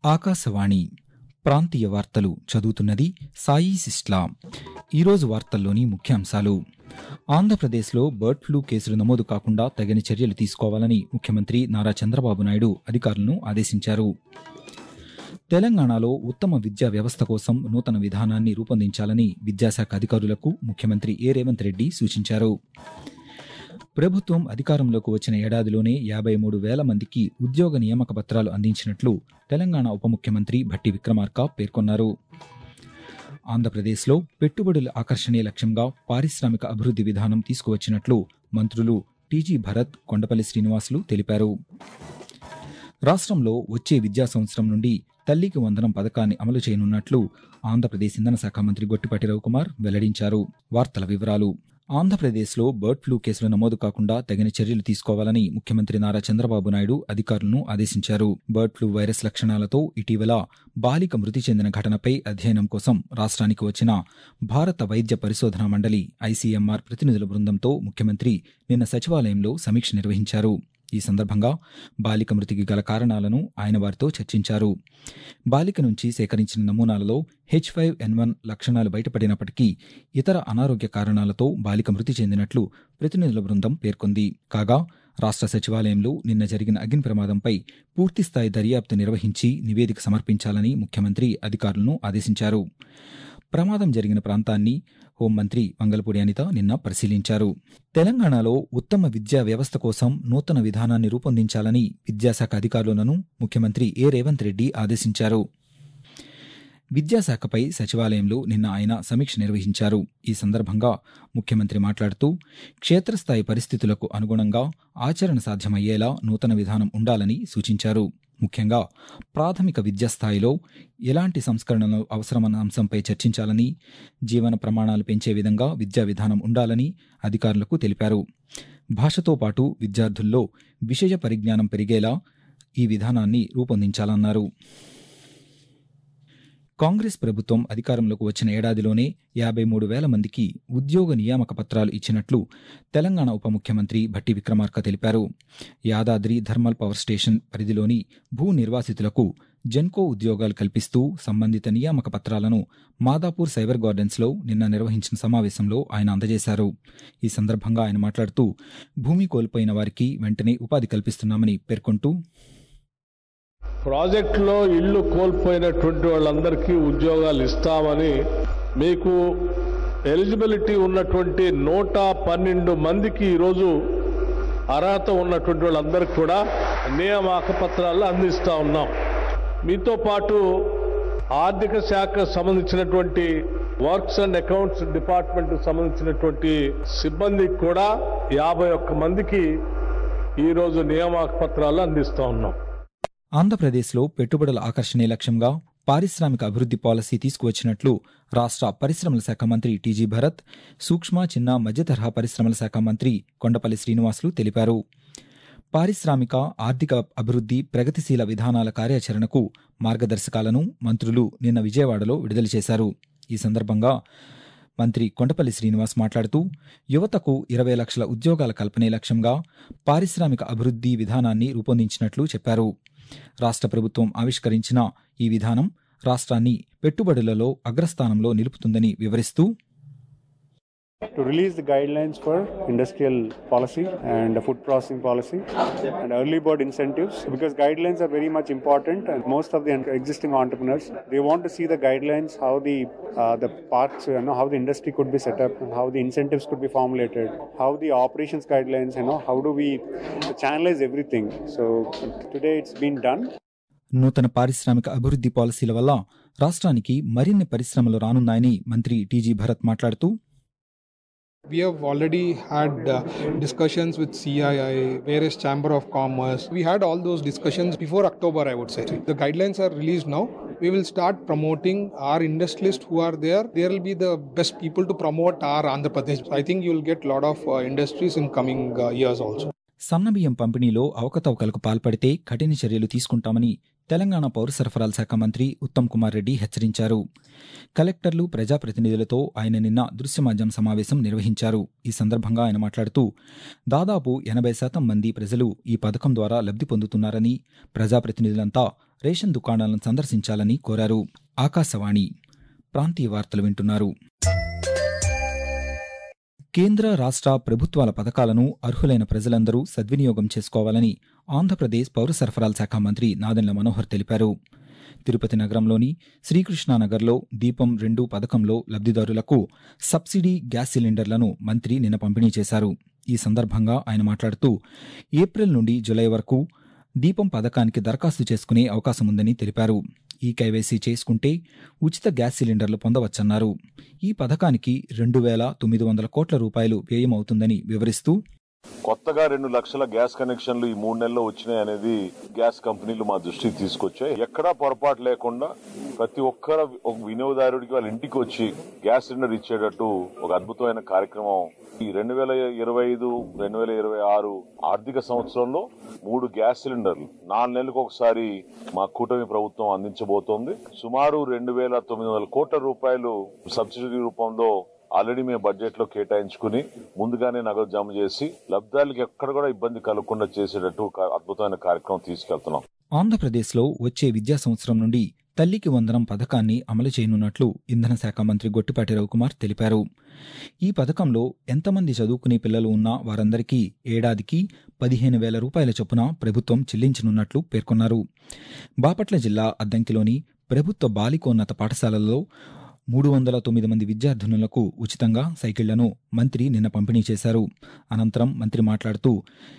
ఆకాశవాణి ప్రాంతీయ వార్తలు చదువుతున్నది సాయి సిస్లా ఈరోజు వార్తల్లోని ముఖ్యాంశాలు ఆంధ్రప్రదేశ్లో బర్డ్ ఫ్లూ కేసులు నమోదు కాకుండా తగిన చర్యలు తీసుకోవాలని ముఖ్యమంత్రి నారా చంద్రబాబు నాయుడు అధికారులను ఆదేశించారు తెలంగాణలో ఉత్తమ విద్యా వ్యవస్థ కోసం నూతన విధానాన్ని రూపొందించాలని విద్యాశాఖ అధికారులకు ముఖ్యమంత్రి ఏ రేవంత్ రెడ్డి సూచించారు ప్రభుత్వం అధికారంలోకి వచ్చిన ఏడాదిలోనే యాభై మూడు వేల మందికి ఉద్యోగ నియామక పత్రాలు అందించినట్లు తెలంగాణ ఉప ముఖ్యమంత్రి భట్టి విక్రమార్క పేర్కొన్నారు ఆంధ్రప్రదేశ్లో పెట్టుబడుల ఆకర్షణే లక్ష్యంగా పారిశ్రామిక అభివృద్ధి విధానం తీసుకువచ్చినట్లు మంత్రులు టీజీ భరత్ కొండపల్లి శ్రీనివాసులు తెలిపారు రాష్ట్రంలో వచ్చే విద్యా సంవత్సరం నుండి తల్లికి వందనం పథకాన్ని అమలు చేయనున్నట్లు ఆంధ్రప్రదేశ్ ఇంధన శాఖ మంత్రి గొట్టిపాటి రవికుమార్ వెల్లడించారు వార్తల వివరాలు ఆంధ్రప్రదేశ్లో బర్డ్ ఫ్లూ కేసులు నమోదు కాకుండా తగిన చర్యలు తీసుకోవాలని ముఖ్యమంత్రి నారా చంద్రబాబు నాయుడు అధికారులను ఆదేశించారు బర్డ్ ఫ్లూ వైరస్ లక్షణాలతో ఇటీవల బాలిక మృతి చెందిన ఘటనపై అధ్యయనం కోసం రాష్ట్రానికి వచ్చిన భారత వైద్య పరిశోధనా మండలి ఐసీఎంఆర్ ప్రతినిధుల బృందంతో ముఖ్యమంత్రి నిన్న సచివాలయంలో సమీక్ష నిర్వహించారు ఈ సందర్భంగా బాలిక మృతికి గల కారణాలను ఆయన వారితో చర్చించారు బాలిక నుంచి సేకరించిన నమూనాలలో హెచ్ ఫైవ్ ఎన్ వన్ లక్షణాలు బయటపడినప్పటికీ ఇతర అనారోగ్య కారణాలతో బాలిక మృతి చెందినట్లు ప్రతినిధుల బృందం పేర్కొంది కాగా రాష్ట్ర సచివాలయంలో నిన్న జరిగిన అగ్ని ప్రమాదంపై పూర్తిస్థాయి దర్యాప్తు నిర్వహించి నివేదిక సమర్పించాలని ముఖ్యమంత్రి అధికారులను ఆదేశించారు ప్రమాదం జరిగిన ప్రాంతాన్ని హోంమంత్రి మంగళపూడి అనిత నిన్న పరిశీలించారు తెలంగాణలో ఉత్తమ విద్యా వ్యవస్థ కోసం నూతన విధానాన్ని రూపొందించాలని విద్యాశాఖ అధికారులను ముఖ్యమంత్రి ఏ రేవంత్ రెడ్డి ఆదేశించారు విద్యాశాఖపై సచివాలయంలో నిన్న ఆయన సమీక్ష నిర్వహించారు ఈ సందర్భంగా ముఖ్యమంత్రి మాట్లాడుతూ క్షేత్రస్థాయి పరిస్థితులకు అనుగుణంగా ఆచరణ సాధ్యమయ్యేలా నూతన విధానం ఉండాలని సూచించారు ముఖ్యంగా ప్రాథమిక విద్యా స్థాయిలో ఎలాంటి సంస్కరణలు అవసరమన్న అంశంపై చర్చించాలని జీవన ప్రమాణాలు పెంచే విధంగా విద్యా విధానం ఉండాలని అధికారులకు తెలిపారు భాషతో పాటు విద్యార్థుల్లో విషయ పరిజ్ఞానం పెరిగేలా ఈ విధానాన్ని రూపొందించాలన్నారు కాంగ్రెస్ ప్రభుత్వం అధికారంలోకి వచ్చిన ఏడాదిలోనే యాభై మూడు వేల మందికి ఉద్యోగ నియామక పత్రాలు ఇచ్చినట్లు తెలంగాణ ఉప ముఖ్యమంత్రి భట్టి విక్రమార్క తెలిపారు యాదాద్రి థర్మల్ పవర్ స్టేషన్ పరిధిలోని భూ నిర్వాసితులకు జెన్కో ఉద్యోగాలు కల్పిస్తూ సంబంధిత నియామక పత్రాలను మాదాపూర్ సైబర్ గార్డెన్స్లో నిన్న నిర్వహించిన సమావేశంలో ఆయన అందజేశారు ఈ సందర్భంగా ఆయన మాట్లాడుతూ భూమి కోల్పోయిన వారికి వెంటనే ఉపాధి కల్పిస్తున్నామని పేర్కొంటూ ప్రాజెక్టులో ఇల్లు కోల్పోయినటువంటి వాళ్ళందరికీ ఉద్యోగాలు ఇస్తామని మీకు ఎలిజిబిలిటీ ఉన్నటువంటి నూట పన్నెండు మందికి ఈరోజు అర్హత ఉన్నటువంటి వాళ్ళందరికీ కూడా నియామక పత్రాలు అందిస్తూ ఉన్నాం మీతో పాటు ఆర్థిక శాఖకు సంబంధించినటువంటి వర్క్స్ అండ్ అకౌంట్స్ డిపార్ట్మెంట్ సంబంధించినటువంటి సిబ్బందికి కూడా యాభై ఒక్క మందికి ఈరోజు నియామక పత్రాలు అందిస్తూ ఉన్నాం ఆంధ్రప్రదేశ్లో పెట్టుబడుల ఆకర్షణే లక్ష్యంగా పారిశ్రామిక అభివృద్ధి పాలసీ తీసుకువచ్చినట్లు రాష్ట్ర పరిశ్రమల శాఖ మంత్రి టీజీ భరత్ సూక్ష్మ చిన్న మధ్య తరహా పరిశ్రమల శాఖ మంత్రి కొండపల్లి శ్రీనివాసులు తెలిపారు పారిశ్రామిక ఆర్థిక అభివృద్ధి ప్రగతిశీల విధానాల కార్యాచరణకు మార్గదర్శకాలను మంత్రులు నిన్న విజయవాడలో విడుదల చేశారు ఈ సందర్భంగా మంత్రి కొండపల్లి శ్రీనివాస్ మాట్లాడుతూ యువతకు ఇరవై లక్షల ఉద్యోగాల కల్పనే లక్ష్యంగా పారిశ్రామిక అభివృద్ధి విధానాన్ని రూపొందించినట్లు చెప్పారు రాష్ట్ర ప్రభుత్వం ఆవిష్కరించిన ఈ విధానం రాష్ట్రాన్ని పెట్టుబడులలో అగ్రస్థానంలో నిలుపుతుందని వివరిస్తూ to release the guidelines for industrial policy and food processing policy and early bird incentives because guidelines are very much important and most of the existing entrepreneurs they want to see the guidelines how the uh, the parts you know how the industry could be set up and how the incentives could be formulated how the operations guidelines you know how do we channelize everything so today it's been done నూతన పారిశ్రామిక అభివృద్ధి పాలసీల వల్ల రాష్ట్రానికి మరిన్ని పరిశ్రమలు రానున్నాయని మంత్రి TG Bharat మాట్లాడుతూ We have already had uh, discussions with CII, various Chamber of Commerce. We had all those discussions before October, I would say. The guidelines are released now. We will start promoting our industrialists who are there. There will be the best people to promote our Andhra Pradesh. I think you will get a lot of uh, industries in coming uh, years also. సన్నబియ్యం పంపిణీలో అవకతవకలకు పాల్పడితే కఠిన చర్యలు తీసుకుంటామని తెలంగాణ పౌర సరఫరాల శాఖ మంత్రి ఉత్తమ్ కుమార్ రెడ్డి హెచ్చరించారు కలెక్టర్లు ప్రజాప్రతినిధులతో ఆయన నిన్న దృశ్య మాధ్యమ సమావేశం నిర్వహించారు ఈ సందర్భంగా ఆయన మాట్లాడుతూ దాదాపు ఎనభై శాతం మంది ప్రజలు ఈ పథకం ద్వారా లబ్ధి పొందుతున్నారని ప్రజాప్రతినిధులంతా రేషన్ దుకాణాలను సందర్శించాలని కోరారు ఆకాశవాణి ప్రాంతీయ వార్తలు వింటున్నారు కేంద్ర రాష్ట్ర ప్రభుత్వాల పథకాలను అర్హులైన ప్రజలందరూ సద్వినియోగం చేసుకోవాలని ఆంధ్రప్రదేశ్ పౌర సరఫరాల శాఖ మంత్రి నాదెండ్ల మనోహర్ తెలిపారు తిరుపతి నగరంలోని శ్రీకృష్ణానగర్లో దీపం రెండు పథకంలో లబ్ధిదారులకు సబ్సిడీ గ్యాస్ సిలిండర్లను మంత్రి నిన్న పంపిణీ చేశారు ఈ సందర్భంగా ఆయన మాట్లాడుతూ ఏప్రిల్ నుండి జులై వరకు దీపం పథకానికి దరఖాస్తు చేసుకునే అవకాశం ఉందని తెలిపారు ఈ కైవైసీ చేసుకుంటే ఉచిత గ్యాస్ సిలిండర్లు పొందవచ్చన్నారు ఈ పథకానికి రెండు వేల తొమ్మిది వందల కోట్ల రూపాయలు వ్యయమవుతుందని వివరిస్తూ కొత్తగా రెండు లక్షల గ్యాస్ కనెక్షన్లు ఈ మూడు నెలల్లో వచ్చినాయి అనేది గ్యాస్ కంపెనీలు మా దృష్టికి తీసుకొచ్చాయి ఎక్కడా పొరపాటు లేకుండా ప్రతి ఒక్కరు ఒక వినియోగదారుడికి వాళ్ళ ఇంటికి వచ్చి గ్యాస్ సిలిండర్ ఇచ్చేటట్టు ఒక అద్భుతమైన కార్యక్రమం ఈ రెండు వేల ఇరవై ఐదు రెండు వేల ఇరవై ఆరు ఆర్థిక సంవత్సరంలో మూడు గ్యాస్ సిలిండర్లు నాలుగు నెలలకు ఒకసారి మా కూటమి ప్రభుత్వం అందించబోతోంది సుమారు రెండు వేల తొమ్మిది వందల కోట్ల రూపాయలు సబ్సిడీ రూపంలో ఆల్రెడీ మేము బడ్జెట్ లో కేటాయించుకుని ముందుగానే నగదు జమ చేసి లబ్ధాలకు ఎక్కడ కూడా ఇబ్బంది కలగకుండా చేసేటట్టు ఒక అద్భుతమైన కార్యక్రమం తీసుకెళ్తున్నాం ఆంధ్రప్రదేశ్లో వచ్చే విద్యా సంవత్సరం నుండి తల్లికి వందనం పథకాన్ని అమలు చేయనున్నట్లు ఇంధన శాఖ మంత్రి గొట్టిపాటి రవికుమార్ తెలిపారు ఈ పథకంలో ఎంతమంది చదువుకునే పిల్లలు ఉన్నా వారందరికీ ఏడాదికి పదిహేను వేల రూపాయల చొప్పున ప్రభుత్వం చెల్లించనున్నట్లు పేర్కొన్నారు బాపట్ల జిల్లా అద్దంకిలోని ప్రభుత్వ బాలికోన్నత పాఠశాలల్లో మూడు వందల తొమ్మిది మంది విద్యార్థినులకు ఉచితంగా సైకిళ్లను మంత్రి నిన్న పంపిణీ చేశారు అనంతరం మంత్రి మాట్లాడుతూ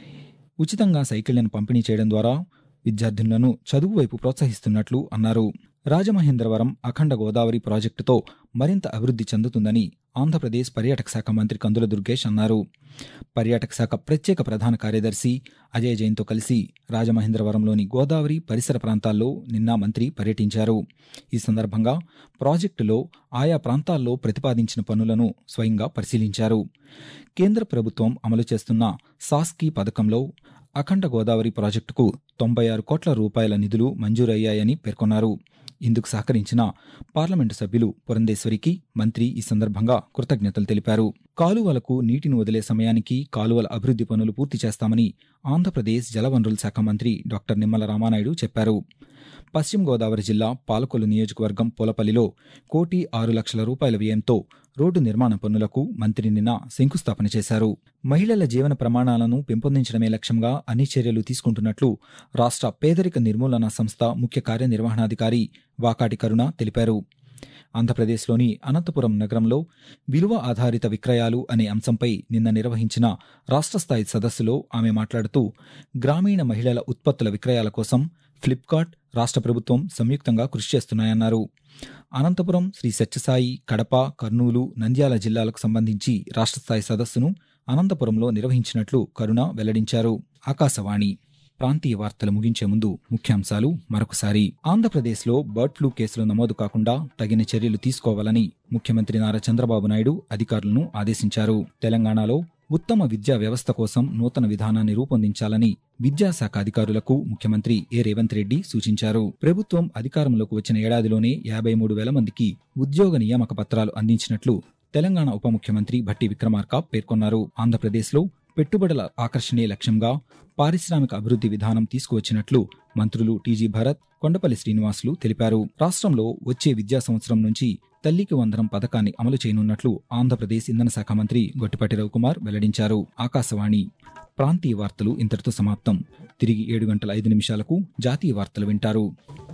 ఉచితంగా సైకిళ్లను పంపిణీ చేయడం ద్వారా విద్యార్థినులను చదువు వైపు ప్రోత్సహిస్తున్నట్లు అన్నారు రాజమహేంద్రవరం అఖండ గోదావరి ప్రాజెక్టుతో మరింత అభివృద్ధి చెందుతుందని ఆంధ్రప్రదేశ్ పర్యాటక శాఖ మంత్రి కందుల దుర్గేష్ అన్నారు పర్యాటక శాఖ ప్రత్యేక ప్రధాన కార్యదర్శి అజయ్ జైన్తో కలిసి రాజమహేంద్రవరంలోని గోదావరి పరిసర ప్రాంతాల్లో నిన్న మంత్రి పర్యటించారు ఈ సందర్భంగా ప్రాజెక్టులో ఆయా ప్రాంతాల్లో ప్రతిపాదించిన పనులను స్వయంగా పరిశీలించారు కేంద్ర ప్రభుత్వం అమలు చేస్తున్న సాస్కీ పథకంలో అఖండ గోదావరి ప్రాజెక్టుకు తొంభై ఆరు కోట్ల రూపాయల నిధులు మంజూరయ్యాయని పేర్కొన్నారు ఇందుకు సహకరించిన పార్లమెంటు సభ్యులు పురంధేశ్వరికి మంత్రి ఈ సందర్భంగా కృతజ్ఞతలు తెలిపారు కాలువలకు నీటిని వదిలే సమయానికి కాలువల అభివృద్ధి పనులు పూర్తి చేస్తామని ఆంధ్రప్రదేశ్ జలవనరుల శాఖ మంత్రి డాక్టర్ నిమ్మల రామానాయుడు చెప్పారు పశ్చిమ గోదావరి జిల్లా పాలకొల్లు నియోజకవర్గం పూలపల్లిలో కోటి ఆరు లక్షల రూపాయల వ్యయంతో రోడ్డు నిర్మాణ పనులకు మంత్రి నిన్న శంకుస్థాపన చేశారు మహిళల జీవన ప్రమాణాలను పెంపొందించడమే లక్ష్యంగా అన్ని చర్యలు తీసుకుంటున్నట్లు రాష్ట్ర పేదరిక నిర్మూలన సంస్థ ముఖ్య కార్యనిర్వహణాధికారి వాకాటి కరుణ తెలిపారు ఆంధ్రప్రదేశ్లోని అనంతపురం నగరంలో విలువ ఆధారిత విక్రయాలు అనే అంశంపై నిన్న నిర్వహించిన రాష్ట్ర స్థాయి సదస్సులో ఆమె మాట్లాడుతూ గ్రామీణ మహిళల ఉత్పత్తుల విక్రయాల కోసం ఫ్లిప్కార్ట్ రాష్ట్ర ప్రభుత్వం సంయుక్తంగా కృషి చేస్తున్నాయన్నారు అనంతపురం శ్రీ సత్యసాయి కడప కర్నూలు నంద్యాల జిల్లాలకు సంబంధించి రాష్ట్ర స్థాయి సదస్సును అనంతపురంలో నిర్వహించినట్లు కరుణ వెల్లడించారు ఆకాశవాణి ప్రాంతీయ వార్తలు ముగించే ముందు ముఖ్యాంశాలు మరొకసారి ఆంధ్రప్రదేశ్లో బర్డ్ ఫ్లూ కేసులు నమోదు కాకుండా తగిన చర్యలు తీసుకోవాలని ముఖ్యమంత్రి నారా చంద్రబాబు నాయుడు అధికారులను ఆదేశించారు తెలంగాణలో ఉత్తమ విద్యా వ్యవస్థ కోసం నూతన విధానాన్ని రూపొందించాలని విద్యాశాఖ అధికారులకు ముఖ్యమంత్రి ఏ రేవంత్ రెడ్డి సూచించారు ప్రభుత్వం అధికారంలోకి వచ్చిన ఏడాదిలోనే యాభై మూడు వేల మందికి ఉద్యోగ నియామక పత్రాలు అందించినట్లు తెలంగాణ ఉప ముఖ్యమంత్రి భట్టి విక్రమార్క పేర్కొన్నారు ఆంధ్రప్రదేశ్లో పెట్టుబడుల ఆకర్షణీయ లక్ష్యంగా పారిశ్రామిక అభివృద్ధి విధానం తీసుకువచ్చినట్లు మంత్రులు టీజీ భరత్ కొండపల్లి శ్రీనివాసులు తెలిపారు రాష్ట్రంలో వచ్చే విద్యా సంవత్సరం నుంచి తల్లికి వందనం పథకాన్ని అమలు చేయనున్నట్లు ఆంధ్రప్రదేశ్ ఇంధన శాఖ మంత్రి గొట్టిపాటి రవికుమార్ వెల్లడించారు ఆకాశవాణి ప్రాంతీయ వార్తలు ఇంతటితో సమాప్తం తిరిగి ఏడు గంటల ఐదు నిమిషాలకు జాతీయ వార్తలు వింటారు